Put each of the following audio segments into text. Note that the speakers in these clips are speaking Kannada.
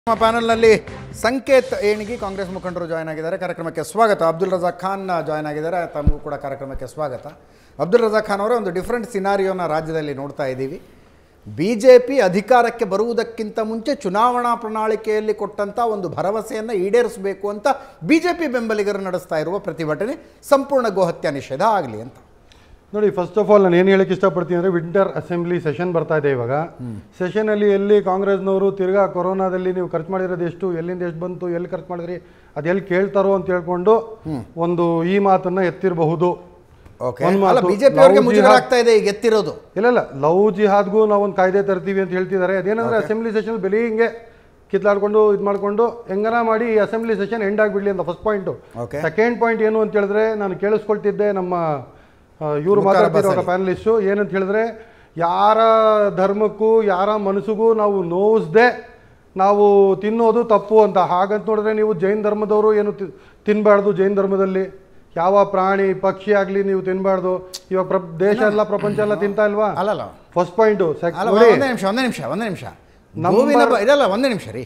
ನಮ್ಮ ಪ್ಯಾನಲ್ನಲ್ಲಿ ಸಂಕೇತ್ ಏಣಿಗಿ ಕಾಂಗ್ರೆಸ್ ಮುಖಂಡರು ಜಾಯ್ನ್ ಆಗಿದ್ದಾರೆ ಕಾರ್ಯಕ್ರಮಕ್ಕೆ ಸ್ವಾಗತ ಅಬ್ದುಲ್ ರಜಾಕ್ ಖಾನ್ ಜಾಯ್ನ್ ಆಗಿದ್ದಾರೆ ತಮಗೂ ಕೂಡ ಕಾರ್ಯಕ್ರಮಕ್ಕೆ ಸ್ವಾಗತ ಅಬ್ದುಲ್ ರಜಾಕ್ ಖಾನ್ ಅವರೇ ಒಂದು ಡಿಫ್ರೆಂಟ್ ಸಿನಾರಿಯೋನ ರಾಜ್ಯದಲ್ಲಿ ನೋಡ್ತಾ ಇದ್ದೀವಿ ಬಿ ಜೆ ಪಿ ಅಧಿಕಾರಕ್ಕೆ ಬರುವುದಕ್ಕಿಂತ ಮುಂಚೆ ಚುನಾವಣಾ ಪ್ರಣಾಳಿಕೆಯಲ್ಲಿ ಕೊಟ್ಟಂಥ ಒಂದು ಭರವಸೆಯನ್ನು ಈಡೇರಿಸಬೇಕು ಅಂತ ಬಿ ಜೆ ಪಿ ಬೆಂಬಲಿಗರು ನಡೆಸ್ತಾ ಇರುವ ಪ್ರತಿಭಟನೆ ಸಂಪೂರ್ಣ ಗೋಹತ್ಯೆ ನಿಷೇಧ ಆಗಲಿ ಅಂತ ನೋಡಿ ಫಸ್ಟ್ ಆಫ್ ಆಲ್ ನಾನು ಏನು ಹೇಳಕ್ಕೆ ಇಷ್ಟಪಡ್ತೀನಿ ಅಂದರೆ ವಿಂಟರ್ ಅಸೆಂಬ್ಲಿ ಸೆಷನ್ ಬರ್ತಾ ಇದೆ ಇವಾಗ ಸೆಷನಲ್ಲಿ ಎಲ್ಲಿ ಕಾಂಗ್ರೆಸ್ನವರು ತಿರ್ಗಾ ಕೊರೋನಾದಲ್ಲಿ ನೀವು ಖರ್ಚು ಮಾಡಿರೋದು ಎಷ್ಟು ಎಲ್ಲಿಂದ ಎಷ್ಟು ಬಂತು ಎಲ್ಲಿ ಖರ್ಚು ಮಾಡಿದ್ರಿ ಅದು ಎಲ್ಲಿ ಕೇಳ್ತಾರೋ ಅಂತ ಹೇಳ್ಕೊಂಡು ಒಂದು ಈ ಮಾತನ್ನ ಎತ್ತಿರಬಹುದು ಓಕೆ ಒಂದ್ ಅಲ್ಲ ಮಾತು, ಬಿಜೆಪಿ ಅವರಿಗೆ ನಾವು ಮುಜುಗರ ಜಿಹಾದ್- ಆಗ್ತಾ ಇದೆ ಈಗ ಎತ್ತಿರೋದು ಇಲ್ಲ ಇಲ್ಲ ಲವ್ ಜಿಹಾದ್ಗೂ ನಾವು ಒಂದು ಕಾಯ್ದೆ ತರ್ತೀವಿ ಅಂತ ಹೇಳ್ತಿದ್ದಾರೆ ಅದೇನಂದ್ರೆ ಅಸೆಂಬ್ಲಿ ಸೆಷನ್ ಬೆಳಿ ಹಿಂಗೆ ಕಿತ್ಲಾಡ್ಕೊಂಡು ಇದು ಮಾಡ್ಕೊಂಡು ಹೆಂಗನ ಮಾಡಿ ಈ ಅಸೆಂಬ್ಲಿ ಸೆಷನ್ ಎಂಡ್ ಆಗಿಬಿಡ್ಲಿ ಅಂತ first point Okay. Second point ಏನು ಅಂತ ಹೇಳಿದ್ರೆ ನಾನು ಕೇಳಿಸ್ಕೊಳ್ತಿದ್ದೆ ನಮ್ಮ ಇವರು ಮುಖಾರ ಮಾತಾಡ್ತಿರೋ ಬಸರಿ. ಪ್ಯಾನಲಿಸ್ಟು ಏನಂತ ಹೇಳಿದ್ರೆ ಯಾರ ಧರ್ಮಕ್ಕೂ ಯಾರ ಮನಸ್ಸಿಗೂ ನಾವು ನೋವಿಸ್ದೆ ನಾವು ತಿನ್ನೋದು ತಪ್ಪು ಅಂತ ಹಾಗಂತ ನೋಡಿದ್ರೆ ನೀವು ಜೈನ್ ಧರ್ಮದವರು ಏನು ತಿ- ತಿನ್ಬಾರ್ದು ಜೈನ್ ಧರ್ಮದಲ್ಲಿ ಯಾವ ಪ್ರಾಣಿ ಪಕ್ಷಿ ಆಗಲಿ ನೀವು ತಿನ್ಬಾರ್ದು ಇವಾಗ ಪ್ರ ದೇಶ ಎಲ್ಲ ಪ್ರಪಂಚ ಎಲ್ಲ ತಿಂತಾ ಇಲ್ವಾ ಅಲ್ಲಲ್ಲ ಫಸ್ಟ್ ಪಾಯಿಂಟು ಅಲ್ಲ ಒಂದೇ ನಿಮಿಷ ಒಂದೇ ನಿಮಿಷ ಒಂದೇ ನಿಮಿಷ ನಮ್ಮ- ಗೋವಿನ ಬ- ಇದಲ್ಲ ಒಂದೇ ನಿಮಿಷ ರೀ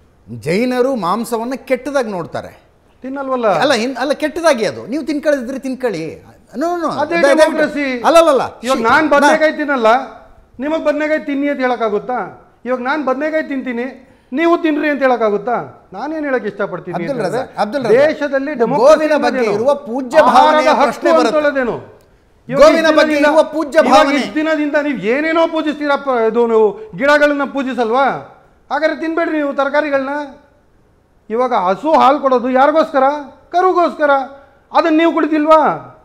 ಜೈನರು ಮಾಂಸವನ್ನು ಕೆಟ್ಟದಾಗಿ ನೋಡ್ತಾರೆ ತಿನ್ನಲ್ವಲ್ಲ ಅಲ್ಲ ಇನ್ ಅಲ್ಲ ಕೆಟ್ಟದಾಗಿ ಅದು ನೀವು ತಿನ್ಕೊಳ್ಳಿದ್ರೆ ತಿನ್ಕೊಳ್ಳಿ No, no, no. ಅದೇ ಅದೇ- ಅದೇ- democracy. ಅಲ್ಲಲ್ಲ ಇವಾಗ ನಾನ್ ಬದನೆಕಾಯಿ ತಿನ್ನಲ್ಲ ನಿಮಗ್ ಬದನೆಕಾಯಿ ತಿನ್ನಿ ಅಂತ ಹೇಳಕ್ಕಾಗುತ್ತಾ ಇವಾಗ ನಾನ್ ಬದನೆಕಾಯಿ ತಿಂತೀನಿ ನೀವು ತಿನ್ರಿ ಅಂತ ಹೇಳಕ್ಕಾಗುತ್ತಾ ನಾನೇನ್ ಹೇಳಕ್ ಇಷ್ಟಪಡ್ತೀನಿ ಅಬ್ದುಲ್ ಅಂತಂದ್ರೆ, ರಜಾಕ್, ಅಬ್ದುಲ್ ರಜಾಕ್. ದೇಶದಲ್ಲಿ democracy ಗೋವಿನ ಬಗ್ಗೆ ಅನ್ನೋದೇನು? ಇರುವ ಪೂಜ್ಯ ಆಹಾರದ ಭಾವನೆಯ ಹಕ್ಕು ಪ್ರಶ್ನೆ ಬರುತ್ತೆ. ಅಂತೇಳೋದೇನು? ಇವಾಗ ಗೋವಿನ ಇಷ್ಟ್ ಬಗ್ಗೆ ದಿನದಿಂದ- ಇರುವ ಪೂಜ್ಯ ಇವಾಗ ಭಾವನೆ. ಇಷ್ಟ್ ದಿನದಿಂದ ನೀವು ಏನೇನೋ ಪೂಜಿಸ್ತೀರಪ್ಪ ಇದು ನೀವು ಗಿಡಗಳನ್ನ ಪೂಜಿಸಲ್ವಾ ಹಾಗಾದ್ರೆ ತಿನ್ಬೇಡ್ರಿ ನೀವು ತರಕಾರಿಗಳನ್ನ ಇವಾಗ ಹಸು ಹಾಲು ಕೊಡೋದು ಯಾರಿಗೋಸ್ಕರ ಕರುಗೋಸ್ಕರ ಅದನ್ನ ನೀವು ಕುಡಿದಿಲ್ವಾ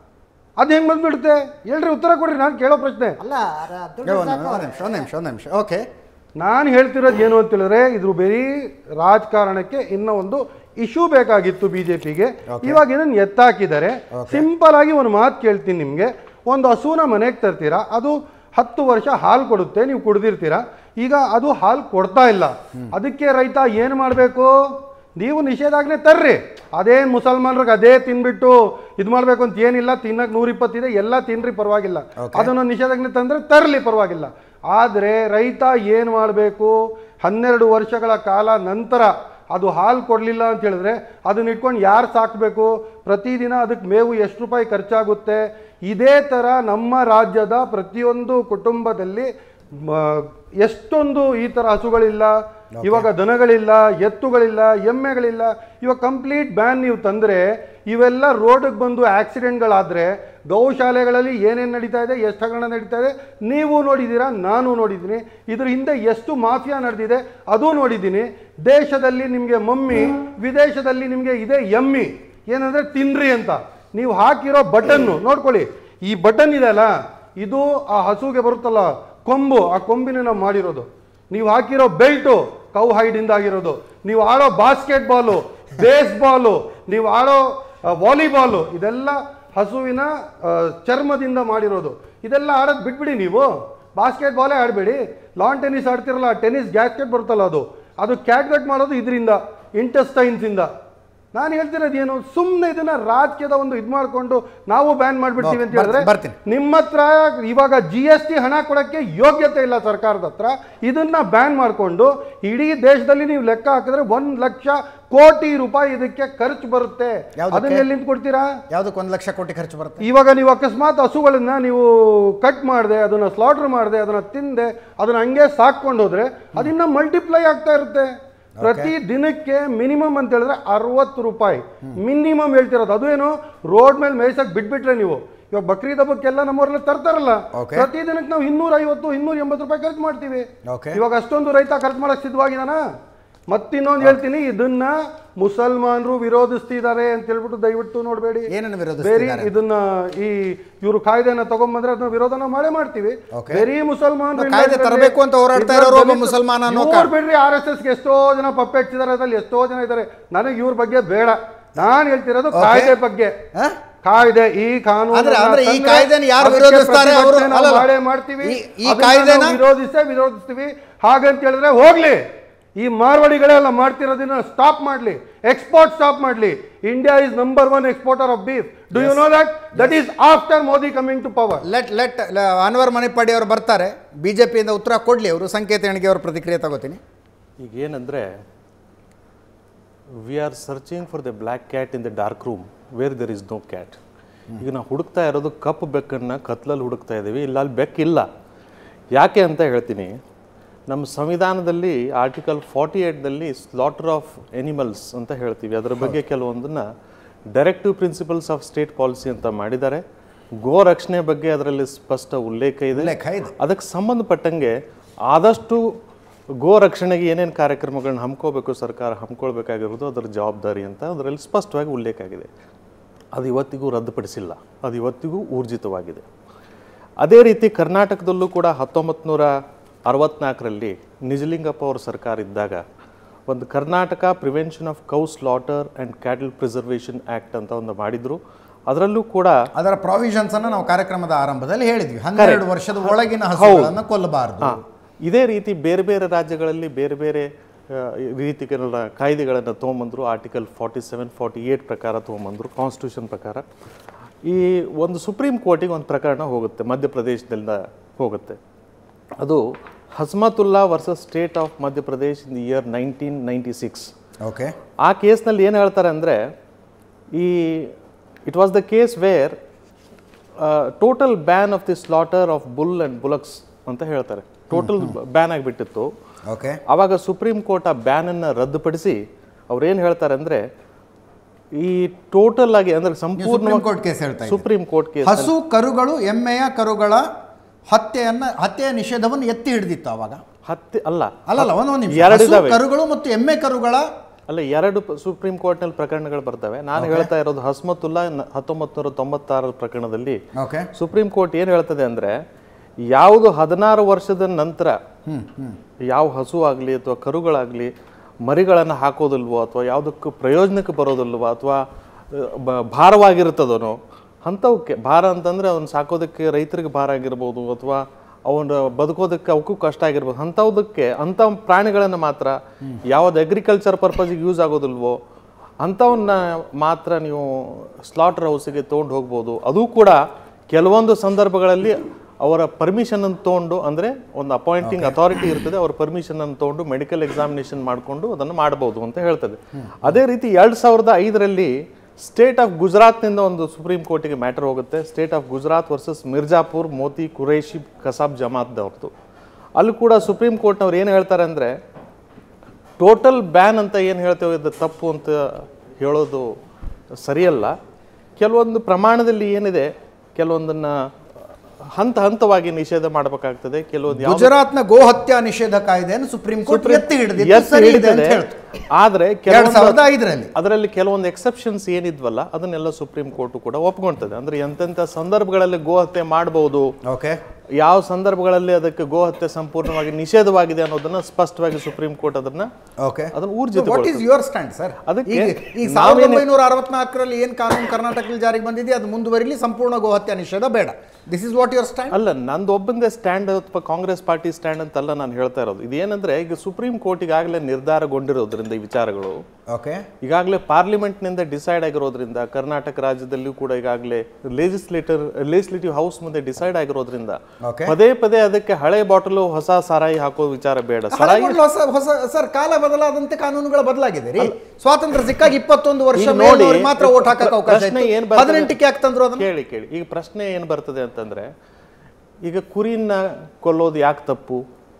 ಅದು ಹೆಂಗ್ ಬಂದ್ಬಿಡುತ್ತೆ ಹೇಳ್ರಿ ಉತ್ತರ ಕೊಡ್ರಿ ನಾನು ಕೇಳೋ ಪ್ರಶ್ನೆ ಅಲ್ಲ ಒಂದು ಒಂದು ನಿಮಿಷ ಒಂದು ನಿಮಿಷ ಒಂದು ನಿಮಿಷ ಓಕೆ ನಾನು ಹೇಳ್ತಿರೋದು ಏನು ಅಂತ ಹೇಳಿದ್ರೆ ಇದ್ರ ಬರೀ ರಾಜಕಾರಣಕ್ಕೆ ಇನ್ನೂ ಒಂದು ಇಶ್ಯೂ ಬೇಕಾಗಿತ್ತು ಬಿ ಜೆ ಪಿಗೆ Okay. ಇವಾಗ ಇದನ್ನು ಎತ್ತಾಕಿದ್ದಾರೆ ಸಿಂಪಲ್ ಆಗಿ ಒಂದು ಮಾತು ಕೇಳ್ತೀನಿ ನಿಮಗೆ ಒಂದು ಹಸುನ ಮನೆಗೆ ತರ್ತೀರಾ ಅದು ಹತ್ತು ವರ್ಷ ಹಾಲು ಕೊಡುತ್ತೆ ನೀವು ಕುಡ್ದಿರ್ತೀರಾ ಈಗ ಅದು ಹಾಲು ಕೊಡ್ತಾ ಇಲ್ಲ ಅದಕ್ಕೆ ರೈತ ಏನು ಮಾಡಬೇಕು ನೀವು ನಿಷೇಧಾಜ್ಞೆ ತರ್ರಿ ಅದೇನು ಮುಸಲ್ಮಾನ್ರಿಗೆ ಅದೇ ತಿನ್ಬಿಟ್ಟು ಇದು ಮಾಡಬೇಕು ಅಂತ ಏನಿಲ್ಲ ತಿನ್ನಕ್ಕೆ ನೂರಿಪ್ಪತ್ತಿದೆ ಎಲ್ಲ ತಿನ್ರಿ ಪರವಾಗಿಲ್ಲ Okay. ಅದನ್ನು ನಿಷೇಧಾಜ್ಞೆ ತಂದರೆ ತರಲಿ ಪರವಾಗಿಲ್ಲ ಆದರೆ ರೈತ ಏನು ಮಾಡಬೇಕು ಹನ್ನೆರಡು ವರ್ಷಗಳ ಕಾಲ ನಂತರ ಅದು ಹಾಲು ಕೊಡಲಿಲ್ಲ ಅಂತ ಹೇಳಿದ್ರೆ ಅದನ್ನ ಇಟ್ಕೊಂಡು ಯಾರು ಸಾಕಬೇಕು ಪ್ರತಿದಿನ ಅದಕ್ಕೆ ಮೇವು ಎಷ್ಟು ರೂಪಾಯಿ ಖರ್ಚಾಗುತ್ತೆ ಇದೇ ಥರ ನಮ್ಮ ರಾಜ್ಯದ ಪ್ರತಿಯೊಂದು ಕುಟುಂಬದಲ್ಲಿ ಮ, ಎಷ್ಟೊಂದು ಈ ಥರ ಹಸುಗಳಿಲ್ಲ ಇವಾಗ ದನಗಳಿಲ್ಲ ಎತ್ತುಗಳಿಲ್ಲ ಎಮ್ಮೆಗಳಿಲ್ಲ ಇವಾಗ ಕಂಪ್ಲೀಟ್ ಬ್ಯಾನ್ ನೀವು ತಂದರೆ ಇವೆಲ್ಲ ರೋಡಿಗೆ ಬಂದು ಆಕ್ಸಿಡೆಂಟ್ಗಳಾದರೆ ಗೌಶಾಲೆಗಳಲ್ಲಿ ಏನೇನು ನಡೀತಾ ಇದೆ ಎಷ್ಟು ಹಗರಣ ನಡೀತಾ ಇದೆ ನೀವು ನೋಡಿದ್ದೀರಾ ನಾನು ನೋಡಿದ್ದೀನಿ ಇದ್ರ ಹಿಂದೆ ಎಷ್ಟು ಮಾಫಿಯಾ ನಡೆದಿದೆ ಅದು ನೋಡಿದ್ದೀನಿ ದೇಶದಲ್ಲಿ ನಿಮಗೆ ಮಮ್ಮಿ ವಿದೇಶದಲ್ಲಿ ನಿಮಗೆ ಇದೆ ಎಮ್ಮಿ ಏನಂದರೆ ತಿನ್ರಿ ಅಂತ ನೀವು ಹಾಕಿರೋ ಬಟನ್ನು ನೋಡ್ಕೊಳ್ಳಿ ಈ ಬಟನ್ ಇದೆ ಅಲ್ಲ ಇದು ಆ ಹಸುಗೆ ಬರುತ್ತಲ್ಲ ಕೊಂಬು ಆ ಕೊಂಬಿನ ನಾವು ಮಾಡಿರೋದು ನೀವು ಹಾಕಿರೋ ಬೆಲ್ಟು ಕೌ ಹೈಡಿಂದ ಆಗಿರೋದು ನೀವು ಆಡೋ ಬಾಸ್ಕೆಟ್ ಬಾಲು ಬೇಸ್ ಬಾಲು ನೀವು ಆಡೋ ವಾಲಿಬಾಲು ಇದೆಲ್ಲ ಹಸುವಿನ ಆ, ಚರ್ಮದಿಂದ ಮಾಡಿರೋದು ಇದೆಲ್ಲ ಆಡೋದು ಬಿಟ್ಬಿಡಿ ನೀವು ಬಾಸ್ಕೆಟ್ ಬಾಲೇ ಆಡಬೇಡಿ ಲಾನ್ ಟೆನ್ನಿಸ್ ಆಡ್ತಿರಲ್ಲ ಟೆನ್ನಿಸ್ ಗ್ಯಾಸ್ಕೆಟ್ ಬರುತ್ತಲ್ಲ ಅದು ಅದು ಕ್ಯಾಟ್ಗಟ್ ಮಾಡೋದು ಇದರಿಂದ ಇಂಟೆಸ್ಟೈನ್ಸಿಂದ ನಾನು ಹೇಳ್ತಿರೋದು ಏನು ಸುಮ್ಮನೆ ಇದನ್ನ ರಾಜಕೀಯದ ಒಂದು ಇದು ಮಾಡಿಕೊಂಡು ನಾವು ಬ್ಯಾನ್ ಮಾಡಿಬಿಡ್ತೀವಿ ಅಂತ ಹೇಳಿದ್ರೆ ಬರ್ತೀನಿ. ನಿಮ್ಮ ಹತ್ರ ಇವಾಗ ಜಿ ಎಸ್ ಟಿ ಹಣ ಕೊಡೋಕ್ಕೆ ಯೋಗ್ಯತೆ ಇಲ್ಲ ಸರ್ಕಾರದ ಹತ್ರ ಇದನ್ನ ಬ್ಯಾನ್ ಮಾಡಿಕೊಂಡು ಇಡೀ ದೇಶದಲ್ಲಿ ನೀವು ಲೆಕ್ಕ ಹಾಕಿದ್ರೆ ಒಂದ್ ಲಕ್ಷ ಕೋಟಿ ರೂಪಾಯಿ ಇದಕ್ಕೆ ಖರ್ಚು ಬರುತ್ತೆ ಯಾವ್ದಕ್ಕೆ? ಅದನ್ನ ಎಲ್ಲಿಂದ ಕೊಡ್ತೀರಾ ಯಾವುದಕ್ಕೆ ಒಂದು ಲಕ್ಷ ಕೋಟಿ ಖರ್ಚು ಬರುತ್ತೆ ಇವಾಗ ನೀವು ಅಕಸ್ಮಾತ್ ಹಸುಗಳನ್ನ ನೀವು ಕಟ್ ಮಾಡಿದೆ ಅದನ್ನ ಸ್ಲಾಟರ್ ಮಾಡಿದೆ ಅದನ್ನ ತಿಂದೆ ಅದನ್ನ ಹಂಗೆ ಸಾಕೊಂಡು ಹೋದ್ರೆ ಅದಿನ್ನ ಮಲ್ಟಿಪ್ಲೈ ಆಗ್ತಾ ಇರುತ್ತೆ ಪ್ರತಿ ದಿನಕ್ಕೆ ಮಿನಿಮಮ್ ಅಂತ ಹೇಳಿದ್ರೆ ಅರವತ್ತು ರೂಪಾಯಿ ಮಿನಿಮಮ್ ಹೇಳ್ತಿರೋದು ಅದು ಏನು ರೋಡ್ ಮೇಲೆ ಮೇಯ್ಸಕ್ ಬಿಟ್ಬಿಟ್ರೆ ನೀವು ಇವಾಗ ಬಕ್ರೀದ್ ಹಬ್ಬಕ್ಕೆಲ್ಲ ನಮ್ಮೂರೆಲ್ಲ ತರ್ತಾರಲ್ಲ Okay. ಪ್ರತಿ ದಿನಕ್ಕೆ ನಾವು ಇನ್ನೂರ ಐವತ್ತು ಇನ್ನೂರ ಎಂಬತ್ತು ರೂಪಾಯಿ ಖರ್ಚು ಮಾಡ್ತೀವಿ Okay. ಇವಾಗ ಅಷ್ಟೊಂದು ರೈತ ಖರ್ಚು ಮಾಡಕ್ ಸಿದ್ಧವಾಗಿದಾನ ಮತ್ತಿನ್ನೊಂದು ಹೇಳ್ತೀನಿ ಇದನ್ನ ಮುಸಲ್ಮಾನರು ವಿರೋಧಿಸ್ತಿದ್ದಾರೆ ಅಂತ ಹೇಳ್ಬಿಟ್ಟು ದಯವಿಟ್ಟು ನೋಡಬೇಡಿ ಏನನ್ನು ಬೇರೆ ವಿರೋಧಿಸ್ತಿದ್ದಾರೆ ಇದನ್ನ ಈ ಇವರು ಕಾಯ್ದೆನ ತಗೊಂಬಂದ್ರೆ ಅದನ್ನ ವಿರೋಧನ ಮಾಡೇ ಮಾಡ್ತೀವಿ Okay. ಬೇರೆ ಮುಸಲ್ಮಾನ್ ನಾವು ಕಾಯ್ದೆ ತರಬೇಕು ಅಂತ ಹೋರಾಡ್ತಾ ಇರೋರು ಒಬ್ಬ ಮುಸಲ್ಮಾನ ಅನ್ನೋ ಕಾರಣ. ಬಿಡ್ರಿ ಆರ್ ಎಸ್ ಎಸ್ಗೆ ಎಷ್ಟೋ ಜನ ಪಪ್ಪೆಟ್ಟಿದ್ದಾರೆ ಅದ್ರಲ್ಲಿ ಎಷ್ಟೋ ಜನ ಇದ್ದಾರೆ ನನಗೆ ಇವ್ರ ಬಗ್ಗೆ ಬೇಡ ನಾನ್ ಹೇಳ್ತಿರೋದು Okay. ಕಾಯ್ದೆ ಬಗ್ಗೆ ಹ? ಕಾಯ್ದೆ ಈ ಕಾನೂನು ಅಂದ್ರೆ- ಅಂದ್ರೆ ಈ ಕಾಯ್ದೆನ ಯಾರು ವಿರೋಧಿಸ್ತಾರೆ ಅವರು- ಅಲ್ಲ, ಅಲ್ಲ. ಮಾಡೇ ಮಾಡ್ತೀವಿ ಈ- ಈ ಅದನ್ನ ಕಾಯ್ದೆನ- ನಾವು ವಿರೋಧಿಸೇ ವಿರೋಧಿಸ್ತೀವಿ ಹಾಗಂತ ಹೇಳಿದ್ರೆ ಹೋಗ್ಲಿ ಈ ಮಾರ್ವಾಡಿಗಳೆಲ್ಲ ಮಾಡ್ತಿರೋದನ್ನ ಸ್ಟಾಪ್ ಮಾಡ್ಲಿ ಎಕ್ಸ್ಪೋರ್ಟ್ ಸ್ಟಾಪ್ ಮಾಡ್ಲಿ India is number one exporter of beef do you know that that is after Modi coming to power let let Anwar Manipadi ಅವರು ಬರ್ತಾರೆ ಬಿಜೆಪಿಯಿಂದ ಉತ್ತರ ಕೊಡ್ಲಿ ಅವರು ಸಂಕೇತ ಎಣಿಗೆ ಅವ್ರ ಪ್ರತಿಕ್ರಿಯೆ ತಗೋತೀನಿ ಈಗ ಏನಂದರೆ we are searching for the black cat in the dark room where there is no cat ಈಗ ನಾವು ಹುಡುಕ್ತಾ ಇರೋದು ಕಪ್ಪು ಬೆಕ್ಕನ್ನು ಕತ್ಲಲ್ಲಿ ಹುಡುಕ್ತಾ ಇದ್ದೀವಿ ಇಲ್ಲ ಅಲ್ಲಿ ಬೆಕ್ಕಿಲ್ಲ ಯಾಕೆ ಅಂತ ಹೇಳ್ತೀನಿ ನಮ್ಮ ಸಂವಿಧಾನದಲ್ಲಿ ಆರ್ಟಿಕಲ್ ಫಾರ್ಟಿ ಏಯ್ಟ್ದಲ್ಲಿ ಸ್ಲಾಟರ್ ಆಫ್ ಎನಿಮಲ್ಸ್ ಅಂತ ಹೇಳ್ತೀವಿ ಅದರ ಬಗ್ಗೆ ಕೆಲವೊಂದನ್ನು directive principles of state policy ಅಂತ ಮಾಡಿದ್ದಾರೆ ಗೋ ರಕ್ಷಣೆ ಬಗ್ಗೆ ಅದರಲ್ಲಿ ಸ್ಪಷ್ಟ ಉಲ್ಲೇಖ ಇದೆ ಉಲ್ಲೇಖ ಇದೆ ಅದಕ್ಕೆ ಸಂಬಂಧಪಟ್ಟಂಗೆ ಆದಷ್ಟು ಗೋ ರಕ್ಷಣೆಗೆ ಏನೇನು ಕಾರ್ಯಕ್ರಮಗಳನ್ನ ಹಮ್ಕೋಬೇಕು ಸರ್ಕಾರ ಹಮ್ಕೊಳ್ಬೇಕಾಗಿರೋದು ಅದರ ಜವಾಬ್ದಾರಿ ಅಂತ ಅದರಲ್ಲಿ ಸ್ಪಷ್ಟವಾಗಿ ಉಲ್ಲೇಖ ಆಗಿದೆ ಅದು ಇವತ್ತಿಗೂ ರದ್ದುಪಡಿಸಿಲ್ಲ ಅದು ಇವತ್ತಿಗೂ ಊರ್ಜಿತವಾಗಿದೆ ಅದೇ ರೀತಿ ಕರ್ನಾಟಕದಲ್ಲೂ ಕೂಡ ಹತ್ತೊಂಬತ್ತು ನೂರ ಅರವತ್ನಾಲ್ಕರಲ್ಲಿ ನಿಜಲಿಂಗಪ್ಪ ಅವ್ರ ಸರ್ಕಾರ ಇದ್ದಾಗ ಒಂದು Karnataka prevention of cow slaughter and cattle preservation act ಅಂತ ಒಂದು ಮಾಡಿದರು ಅದರಲ್ಲೂ ಕೂಡ ಅದರ ಪ್ರಾವಿಷನ್ಸ್ ಅನ್ನ ನಾವು ಕಾರ್ಯಕ್ರಮದ ಆರಂಭದಲ್ಲಿ ಹೇಳಿದ್ವಿ ಹನ್ನೆರಡು ವರ್ಷದ ಒಳಗಿನ ಹಸುಗಳನ್ನು ಕೊಲ್ಲಬಾರದು ಹಾ. ಇದೇ ರೀತಿ ಬೇರೆ ಬೇರೆ ರಾಜ್ಯಗಳಲ್ಲಿ ಬೇರೆ ಬೇರೆ ಆ, ರೀತಿಗಳ ಕಾಯ್ದೆಗಳನ್ನು ತೊಗೊಂಬಂದರು article forty seven forty eight ಪ್ರಕಾರ ತೊಗೊಂಬಂದರು ಕಾನ್ಸ್ಟಿಟ್ಯೂಷನ್ ಪ್ರಕಾರ ಈ ಒಂದು ಸುಪ್ರೀಂ ಕೋರ್ಟಿಗೆ ಒಂದು ಪ್ರಕರಣ ಹೋಗುತ್ತೆ ಮಧ್ಯಪ್ರದೇಶದಿಂದ ಹೋಗುತ್ತೆ ಅದು Hasmatullah versus state of Madhya Pradesh in the year nineteen ninety six okay ಆ ಕೇಸ್ನಲ್ಲಿ ಏನು ಹೇಳ್ತಾರೆ ಅಂದರೆ ಈ it was the case where total ban of the slaughter of bull and bullocks ಅಂತ ಹೇಳ್ತಾರೆ ಟೋಟಲ್ ಬ್ಯಾನ್ ಆಗಿಬಿಟ್ಟಿತ್ತು ಓಕೆ ಆವಾಗ ಸುಪ್ರೀಂ ಕೋರ್ಟ್ ಆ ಬ್ಯಾನನ್ನು ರದ್ದುಪಡಿಸಿ ಅವ್ರೇನು ಹೇಳ್ತಾರೆ ಅಂದರೆ ಈ ಟೋಟಲ್ ಆಗಿ ಅಂದರೆ ಸುಪ್ರೀಂ ಸಂಪೂರ್ಣ ಕೋರ್ಟ್ ಕೇಸ್ ಹೇಳ್ತಾ ಇದ್ದೀವಿ. ಸುಪ್ರೀಂ ಕೋರ್ಟ್ ಕೇಸ್ ಹಸು ಕರುಗಳು ಎಮ್ಮೆಯ ಕರುಗಳ ಹತ್ಯೆಯನ್ನ ಹತ್ಯೆಯ ನಿಷೇಧವನ್ನು ಎತ್ತಿ ಹಿಡಿದಿತ್ತು ಅವಾಗ ಹತ್ತಿ ಅಲ್ಲ ಅಲ್ಲಲ್ಲ ಒಂದೊಂದು ನಿಮಿಷ ಎರಡು ಹಸು ಇದಾವೆ. ಕರುಗಳು ಮತ್ತು ಎಮ್ಮೆ ಕರುಗಳ ಅಲ್ಲ ಎರಡು ಪ- ಸುಪ್ರೀಂ ಕೋರ್ಟ್ನಲ್ಲಿ ಪ್ರಕರಣಗಳು ಬರ್ತವೆ ನಾನು ಹೇಳ್ತಾ ಇರೋದು ಹಸ್ಮತುಲ್ಲಾ ಹತ್ತೊಂಬತ್ತು ನೂರ ತೊಂಬತ್ತಾರರ ಪ್ರಕರಣದಲ್ಲಿ ಓಕೆ ಸುಪ್ರೀಂ ಕೋರ್ಟ್ ಏನು ಹೇಳ್ತದೆ ಅಂದರೆ ಯಾವುದು ಹದಿನಾರು ವರ್ಷದ ನಂತರ ಯಾವ ಹಸು ಆಗಲಿ ಅಥವಾ ಕರುಗಳಾಗಲಿ ಮರಿಗಳನ್ನು ಹಾಕೋದಿಲ್ವೋ ಅಥವಾ ಯಾವುದಕ್ಕೂ ಪ್ರಯೋಜನಕ್ಕೆ ಬರೋದಿಲ್ವೋ ಅಥವಾ ಬ- ಭಾರವಾಗಿರ್ತದನೋ ಅಂಥವಕ್ಕೆ ಭಾರ ಅಂತಂದರೆ ಅವನು ಸಾಕೋದಕ್ಕೆ ರೈತರಿಗೆ ಭಾರ ಆಗಿರ್ಬೋದು ಅಥವಾ ಅವನು ಬದುಕೋದಕ್ಕೆ ಅವಕ್ಕೂ ಕಷ್ಟ ಆಗಿರ್ಬೋದು ಅಂಥವುದಕ್ಕೆ ಅಂಥ ಪ್ರಾಣಿಗಳನ್ನು ಮಾತ್ರ ಯಾವ್ದು ಅಗ್ರಿಕಲ್ಚರ್ ಪರ್ಪಸ್ಗೆ ಯೂಸ್ ಆಗೋದಿಲ್ವೋ ಅಂಥವನ್ನ ಮಾತ್ರ ನೀವು ಸ್ಲಾಟರ್ ಹೌಸಿಗೆ ತೊಗೊಂಡು ಹೋಗ್ಬೋದು ಅದು ಕೂಡ ಕೆಲವೊಂದು ಸಂದರ್ಭಗಳಲ್ಲಿ ಅವರ ಪರ್ಮಿಷನ್ ಅನ್ನು ತೊಗೊಂಡು ಅಂದರೆ ಒಂದು ಅಪಾಯಿಂಟಿಂಗ್ ಅಥಾರಿಟಿ ಇರ್ತದೆ ಅವರ ಪರ್ಮಿಷನ್ ಅನ್ನು ತೊಗೊಂಡು ಮೆಡಿಕಲ್ ಎಕ್ಸಾಮಿನೇಷನ್ ಮಾಡಿಕೊಂಡು ಅದನ್ನು ಮಾಡ್ಬೋದು ಅಂತ ಹೇಳ್ತದೆ ಅದೇ ರೀತಿ ಎರಡು ಸಾವಿರದ ಐದರಲ್ಲಿ ಸ್ಟೇಟ್ ಆಫ್ ಗುಜರಾತ್ನಿಂದ ಒಂದು ಸುಪ್ರೀಂ ಕೋರ್ಟಿಗೆ ಮ್ಯಾಟರ್ ಹೋಗುತ್ತೆ state of Gujarat versus Mirzapur Moti Kureshi Kassab ಜಮಾತ್ದವ್ರದ್ದು ಅಲ್ಲಿ ಕೂಡ ಸುಪ್ರೀಂ ಕೋರ್ಟ್ನವ್ರು ಏನು ಹೇಳ್ತಾರೆ ಅಂದರೆ ಟೋಟಲ್ ಬ್ಯಾನ್ ಅಂತ ಏನು ಹೇಳ್ತೇವೆ ಇದು ತಪ್ಪು ಅಂತ ಹೇಳೋದು ಸರಿಯಲ್ಲ ಕೆಲವೊಂದು ಪ್ರಮಾಣದಲ್ಲಿ ಏನಿದೆ ಕೆಲವೊಂದನ್ನ ಹಂತ ಹಂತವಾಗಿ ನಿಷೇಧ ಮಾಡಬೇಕಾಗ್ತದೆ ಕೆಲವೊಂದು ಯಾವ ಗುಜರಾತ್ನ ಗೋ ಹತ್ಯಾ ನಿಷೇಧ ಕಾಯ್ದೆಯನ್ನು ಸುಪ್ರೀಂ ಕೋರ್ಟ್ ಎತ್ತಿ ಹಿಡಿದಿತ್ತು ಎತ್ತಿ ಸರಿ ಇದೆ ಅಂತ ಹಿಡಿತದೆ. ಹೇಳ್ತು ಆದ್ರೆ ಎರಡ್ ಕೆಲವೊಂದು ಸಾವಿರದ ಐದರಲ್ಲಿ ಅದರಲ್ಲಿ ಕೆಲವೊಂದು ಎಕ್ಸೆಪ್ಷನ್ಸ್ ಏನಿದ್ವಲ್ಲ ಅದನ್ನೆಲ್ಲ ಸುಪ್ರೀಂ ಕೋರ್ಟ್ ಕೂಡ ಒಪ್ಕೊಳ್ತದೆ ಅಂದ್ರೆ ಎಂತೆಂಥ ಸಂದರ್ಭಗಳಲ್ಲಿ ಗೋ ಹತ್ಯೆ ಮಾಡಬಹುದು ಓಕೆ ಯಾವ ಸಂದರ್ಭಗಳಲ್ಲಿ ಅದಕ್ಕೆ ಗೋ ಹತ್ಯೆ ಸಂಪೂರ್ಣವಾಗಿ ನಿಷೇಧವಾಗಿದೆ ಅನ್ನೋದನ್ನ ಸ್ಪಷ್ಟವಾಗಿ ಸುಪ್ರೀಂ ಕೋರ್ಟ್ ಅದನ್ನ ಓಕೆ ಅದನ್ನ ಊರ್ಜಿತ what is your stand sir ಅದಕ್ಕೆ ಈಗ ಈಗ ಸಾವಿರದ ನಾವೇನು- ಒಂಬೈನೂರ ಅರವತ್ನಾಲ್ಕರಲ್ಲಿ ಏನು ಕಾನೂನು ಕರ್ನಾಟಕದಲ್ಲಿ ಜಾರಿಗೆ ಬಂದಿದೆ ಅದು ಮುಂದುವರಿಲಿ ಸಂಪೂರ್ಣ ಗೋ ಹತ್ಯಾ ನಿಷೇಧ ಬೇಡ this is what your stand ಅಲ್ಲ ನಂದು ಒಬ್ಬಂದೇ ಸ್ಟ್ಯಾಂಡ್ ಅಥವಾ ಕಾಂಗ್ರೆಸ್ ಪಾರ್ಟಿ ಸ್ಟ್ಯಾಂಡ್ ಅಂತಲ್ಲ ನಾನು ಹೇಳ್ತಾ ಇರೋದು ಇದೇನಂದ್ರೆ ಈಗ ಸುಪ್ರೀಂ ಕೋರ್ಟ್ ಈಗಾಗಲೇ ನಿರ್ಧಾರಗೊಂಡಿರೋದ್ರಿಂದ ಈ ವಿಚಾರಗಳು ಓಕೆ ಈಗಾಗಲೇ ಪಾರ್ಲಿಮೆಂಟ್ನಿಂದ ಡಿಸೈಡ್ ಆಗಿರೋದ್ರಿಂದ ಕರ್ನಾಟಕ ರಾಜ್ಯದಲ್ಲಿಯೂ ಕೂಡ ಈಗಾಗಲೇ ಲೆಜಿಸ್ಲೇಟರ್ ಲೆಜಿಸ್ಲೇಟಿವ್ ಹೌಸ್ ಮುಂದೆ ಡಿಸೈಡ್ ಆಗಿರೋದ್ರಿಂದ Okay. ಪದೇ ಪದೇ ಅದಕ್ಕೆ ಹಳೆ ಬಾಟಲು ಹೊಸ ಸಾರಾಯಿ ಹಾಕೋ ವಿಚಾರ ಬೇಡ ಸಾರಾಯಿ ಹೊಸ ಹೊಸ ಸರ್ ಕಾಲ ಬದಲಾದಂತೆ ಕಾನೂನುಗಳು ಬದಲಾಗಿದೆ ರೀ ಸ್ವಾತಂತ್ರ್ಯ ಸಿಕ್ಕಾಗ ಇಪ್ಪತ್ತೊಂದು ವರ್ಷ ಈಗ ನೋಡಿ, ಮೇಲ್ನವ್ರಿಗೆ ಮಾತ್ರ ಓಟ್ ಹಾಕಕ್ಕೆ ಅವಕಾಶ ಪ್ರಶ್ನೆ ಇತ್ತು. ಏನ್ ಬರ್ತದೆ? ಹದಿನೆಂಟಕ್ಕೆ ಯಾಕೆ ತಂದ್ರು ಅದನ್ನ ಕೇಳಿ ಕೇಳಿ ಈಗ ಪ್ರಶ್ನೆ ಏನು ಬರ್ತದೆ ಅಂತಂದ್ರೆ ಈಗ ಕುರಿನ ಕೊಲ್ಲೋದು ಯಾಕೆ ತಪ್ಪು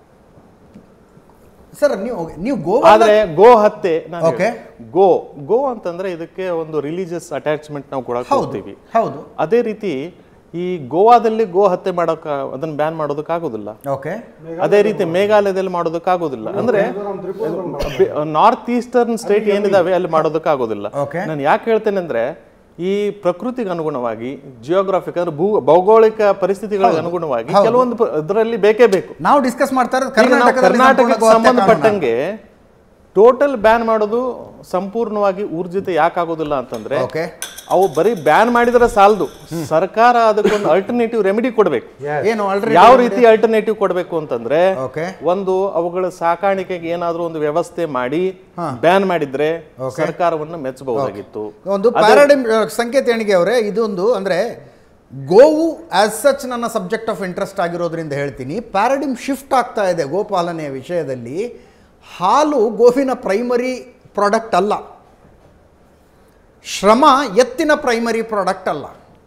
ಸರ್ ನೀವು ನೀವು ಗೋವಾ ಆದ್ರೆ ಗೋ ಹತ್ಯೆ ನಾನು Okay. ಹೇಳ್ದೆ. ಗೋ ಗೋ ಅಂತಂದ್ರೆ ಇದಕ್ಕೆ ಒಂದು ರಿಲಿಜಿಯಸ್ ಅಟ್ಯಾಚ್ಮೆಂಟ್ ನಾವು ಕೊಡಕ್ ಹೋಗ್ತೀವಿ ಹೌದು ಅದೇ ರೀತಿ ಈ ಗೋವಾದಲ್ಲಿ ಗೋ ಹತ್ಯೆ ಮಾಡೋಕ ಅದನ್ನ ಬ್ಯಾನ್ ಮಾಡೋದಕ್ಕಾಗೋದಿಲ್ಲ ಓಕೆ ಅದೇ ರೀತಿ ಮೇಘಾಲಯದಲ್ಲಿ ಮಾಡೋದಕ್ಕಾಗೋದಿಲ್ಲ ಅಂದ್ರೆ ನಾರ್ತ್ ಈಸ್ಟರ್ನ್ ಸ್ಟೇಟ್ ಏನಿದಾವೆ ಅಲ್ಲಿ ಮಾಡೋದಕ್ಕಾಗೋದಿಲ್ಲ Okay. ನಾನು ಯಾಕೆ ಹೇಳ್ತೇನೆ ಅಂದ್ರೆ ಈ ಪ್ರಕೃತಿಗೆ ಅನುಗುಣವಾಗಿ ಜಿಯೋಗ್ರಾಫಿಕ್ ಅಂದ್ರೆ ಭೂ ಭೌಗೋಳಿಕ ಪರಿಸ್ಥಿತಿಗಳಿಗೆ ಅನುಗುಣವಾಗಿ ಕೆಲವೊಂದು ಪ- ಇದರಲ್ಲಿ ಬೇಕೇ ಬೇಕು ನಾವು ಡಿಸ್ಕಸ್ ಮಾಡ್ತಾ ಇರೋದು ಈಗ ನಾವು ಕರ್ನಾಟಕದಲ್ಲಿ ಸಂಪೂರ್ಣ ಕರ್ನಾಟಕಕ್ಕೆ ಗೋ ಹತ್ಯೆ ಕಾನೂನು. ಸಂಬಂಧಪಟ್ಟಂಗೆ ಟೋಟಲ್ ಬ್ಯಾನ್ ಮಾಡೋದು ಸಂಪೂರ್ಣವಾಗಿ ಊರ್ಜಿತ ಯಾಕಾಗೋದಿಲ್ಲ ಅಂತಂದ್ರೆ ಓಕೆ ಅವು ಬರೀ ಬ್ಯಾನ್ ಮಾಡಿದ್ರೆ ಸಾಲದು ಸರ್ಕಾರ ಅದಕ್ಕೊಂದು ಅಲ್ಟರ್ನೇಟಿವ್ ರೆಮಿಡಿ ಕೊಡಬೇಕು ಏನು ಆಲ್ರೆಡಿ ಯಾವ ರೀತಿ ಅಲ್ಟರ್ನೇಟಿವ್ ಕೊಡಬೇಕು ಅಂತಂದ್ರೆ ಓಕೆ ಒಂದು ಅವುಗಳ ಸಾಕಾಣಿಕೆಗೆ ಏನಾದ್ರೂ ಒಂದು ವ್ಯವಸ್ಥೆ ಮಾಡಿ ಬ್ಯಾನ್ ಮಾಡಿದ್ರೆ ಸರ್ಕಾರವನ್ನ ಮೆಚ್ಚಬಹುದಾಗಿತ್ತು ಒಂದು ಪ್ಯಾರಾಡಿಮ್ ಸಂಕೇತ ಎಣಿಗೆ ಅವರೇ ಇದೊಂದು ಅಂದರೆ ಗೋವು ಆಸ್ ಸಚ್ ನನ್ನ ಸಬ್ಜೆಕ್ಟ್ ಆಫ್ ಇಂಟ್ರೆಸ್ಟ್ ಆಗಿರೋದ್ರಿಂದ ಹೇಳ್ತೀನಿ ಪ್ಯಾರಾಡಿಮ್ ಶಿಫ್ಟ್ ಆಗ್ತಾ ಇದೆ ಗೋಪಾಲನೆಯ ವಿಷಯದಲ್ಲಿ ಹಾಲು ಗೋವಿನ ಪ್ರೈಮರಿ ಪ್ರಾಡಕ್ಟ್ ಅಲ್ಲ ಶ್ರಮ ಎತ್ತಿನ ಪ್ರೈಮರಿ ಪ್ರಾಡಕ್ಟ್ ಅಲ್ಲ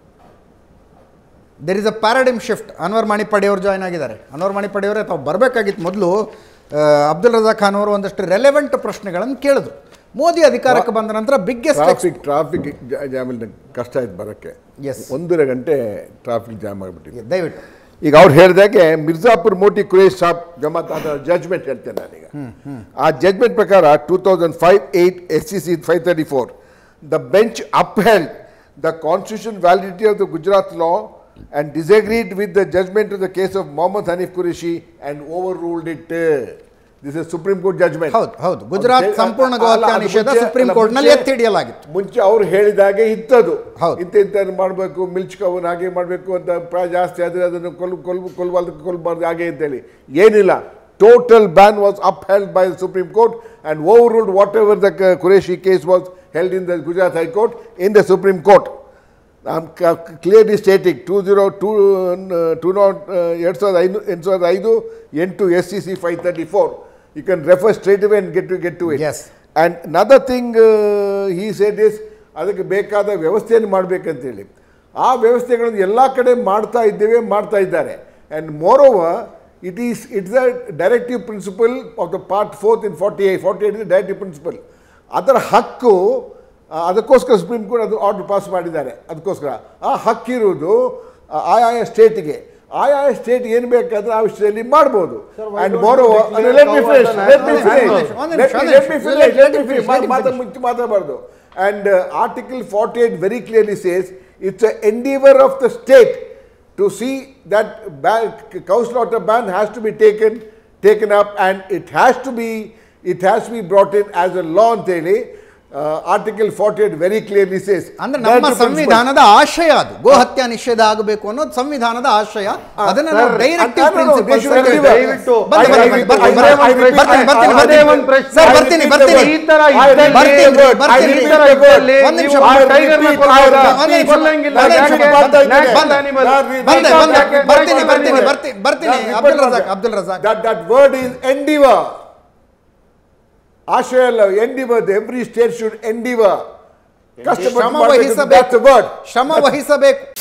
there is a paradigm shift Anwar Manipadi ಅವರು ಜಾಯ್ನ್ ಆಗಿದ್ದಾರೆ ಅನ್ವರ್ ಮಾಣಿಪಡಿ ಅವರೇ ತಾವು ಬರಬೇಕಾಗಿತ್ತು ಮೊದಲು ಅಬ್ದುಲ್ ರಜಾ ಖಾನ್ ಅವರು ಒಂದಷ್ಟು ರೆಲೆವೆಂಟ್ ಪ್ರಶ್ನೆಗಳನ್ನು ಕೇಳಿದ್ರು ಮೋದಿ ಅಧಿಕಾರಕ್ಕೆ ಬಂದ ನಂತರ ಬಿಗ್ಗೆಸ್ಟ್ ಟ್ರಾಫಿಕ್ ಟ್ರಾಫಿಕ್ ಜಾಮಲ್ಲಿ ಕಷ್ಟ ಆಯ್ತು ಬರೋಕ್ಕೆ Yes. ಒಂದೂವರೆ ಗಂಟೆ ಟ್ರಾಫಿಕ್ ಜಾಮ್ ಆಗಿಬಿಟ್ಟಿದೆ ದಯವಿಟ್ಟು ಈಗ ಅವ್ರು ಹೇಳಿದಾಗೆ ಮಿರ್ಜಾಪುರ್ ಮೋಟಿ ಕುರೇಶ್ ಸಾಬ್ ಜಮಾತ್ ಅದರ ಜಜ್ಮೆಂಟ್ ಹೇಳ್ತೇನೆ ನಾನೀಗ ಆ ಜಜ್ಮೆಂಟ್ ಪ್ರಕಾರ two thousand five eight S C C five thirty four the bench upheld the constitution validity of the Gujarat law and disagreed with the judgment of the case of Mohammad Hanif Qureshi and overruled it. This is Supreme Court judgment. ಹೌದು ಹೌದು ಗುಜರಾತ್ ಸಂಪೂರ್ಣ ಗೋಹತ್ಯೆ ನಿಷೇಧ ಸುಪ್ರೀಂ ಕೋರ್ಟ್ನಲ್ಲಿ ಎತ್ತಿ ಹಿಡಿಯಲಾಗಿತ್ತು ಮುಂಚೆ ಅವ್ರು ಹೇಳಿದಾಗೆ ಇತ್ತದು ಹೌದು. ಇಂಥ ಇಂಥ ಮಾಡಬೇಕು ಮಿಲ್ಚ್ಕವನ್ ಹಾಗೆ ಮಾಡಬೇಕು ಅಂತ ಪ್ರಾಯ ಜಾಸ್ತಿ ಆದರೆ ಅದನ್ನು ಕೊಲ್ ಕೊಲ್ ಕೊಲ್ಬಾರ್ದು ಕೊಲ್ಬಾರ್ದು ಹಾಗೆ ಅಂತೇಳಿ ಏನಿಲ್ಲ total ban was upheld by the Supreme Court and overruled whatever the Kureshi case was held in the Gujarat High Court in the Supreme Court I'm ca- clearly stating two zero two two not ಎರಡು ಸಾವಿರದ ಐದು ಎಂಟು ಸಾವಿರದ ಐದು ಎಂಟು S C C five thirty four you can refer straight away and get to get to it Yes. And another thing he shed is ಅದಕ್ಕೆ ಬೇಕಾದ ವ್ಯವಸ್ಥೆಯನ್ನು ಮಾಡಬೇಕಂತೇಳಿ ಆ ವ್ಯವಸ್ಥೆಗಳನ್ನು ಎಲ್ಲ ಕಡೆ ಮಾಡ್ತಾ ಇದ್ದೇವೆ ಮಾಡ್ತಾ ಇದ್ದಾರೆ and moreover it is it's a directive principle of the part fourth in forty eight forty eight is directive principle ಅದರ ಹಕ್ಕು ಆ, ಅದಕ್ಕೋಸ್ಕರ ಸುಪ್ರೀಂ ಕೋರ್ಟ್ ಅದು ಆರ್ಡರ್ ಪಾಸ್ ಮಾಡಿದ್ದಾರೆ ಅದಕ್ಕೋಸ್ಕರ ಆ ಹಕ್ಕಿರುವುದು ಆ, ಆಯಾಯ ಸ್ಟೇಟಿಗೆ ಆಯಾಯ ಸ್ಟೇಟ್ ಏನು ಬೇಕಾದ್ರೆ ಆ ವಿಷಯದಲ್ಲಿ ಮಾಡ್ಬೋದು why and don't more you over declare let me power finish as let me an finish ಒಂದೇ ಲೆಟ್ ನಿಮಿಷ, ಮಿ ಒಂದೇ ಫಿನಿಶ್ ನಿಮಿಷ. Let me Let him finish finish, let him ಮಾತಾ finish. ಮುಂಚೆ ಮಾತಾಡಬಾರ್ದು and article forty eight very clearly says it's a endeavour of the state to see that ಕೌನ್ಸಿಲ್ slaughter ban has to be taken taken up and it has to be it has B brought in as a law ಅಂತೇಳಿ article forty eight very clearly says ಅಂದ್ರೆ ನಮ್ಮ ಸಂವಿಧಾನದ ಆಶಯ ಅದು ಗೋಹತ್ಯೆ ನಿಷೇಧ ಆಗಬೇಕು ಅನ್ನೋದು ಸಂವಿಧಾನದ ಆಶಯ ಅದನ್ನ ನಾವು sir, directive I- I don't know, they should principle deliver. ದಯವಿಟ್ಟು ಬರ್ತೀನಿ, I- ಬರ್ತೀನಿ, I- ಬರ್ತೀನಿ, I- ಬರ್ತೀನಿ, I- ಬರ್ತೀನಿ, ಬರ್ತೀನಿ, I- ಬರ್ತೀನಿ. I- one ಪ್ರಶ್ನೆ. ಸರ್, I ಬರ್ತೀನಿ, repeat ಬರ್ತೀನಿ. the ಈ ತರ word. I ಇದ್ದಲ್ಲಿ- repeat the word. I ಬರ್ತೀನಿ. repeat ಈ ತರ the word. ಇದ್ದಲ್ಲಿ ಒಂದ್ ನಿಮಿಷ, ನೀವು ಆ ಒಂದ್ ಟೈಗರ್ನ ನಿಮಿಷ, ಕೊಲ್ಲೋದಾ? ಒಂದ್ ನಿಮಿಷ, ಕೊಲ್ಲಂಗಿಲ್ಲ. ಒಂದ್ ನಿಮಿಷ, ಯಾಕೆ? ಬರ್ತಾ ಇದ್ದೇನೆ. National ಬಂದೆ, animal. ಬಂದೆ, ಬಂದೆ, National ಬಂದೆ, animal. ಬರ್ತೀನಿ, ಬರ್ತೀನಿ, National ಬರ್ತೀನಿ, ಬರ್ತೀನಿ. ನಾನು ಅಬ್ದುಲ್ repeat ರಜಾಕ್, ಮಾಡ್ದೆ. Abdul Razak. That that word is endeavor. ಆಶಯ ಅಲ್ಲ endeavour every state should endeavour ಕಷ್ಟಪಟ್ಟು ಶ್ರಮ ಮಾಡ್ಬೇಕು, that's the ವಹಿಸಬೇಕು word. ಶ್ರಮ ವಹಿಸಬೇಕು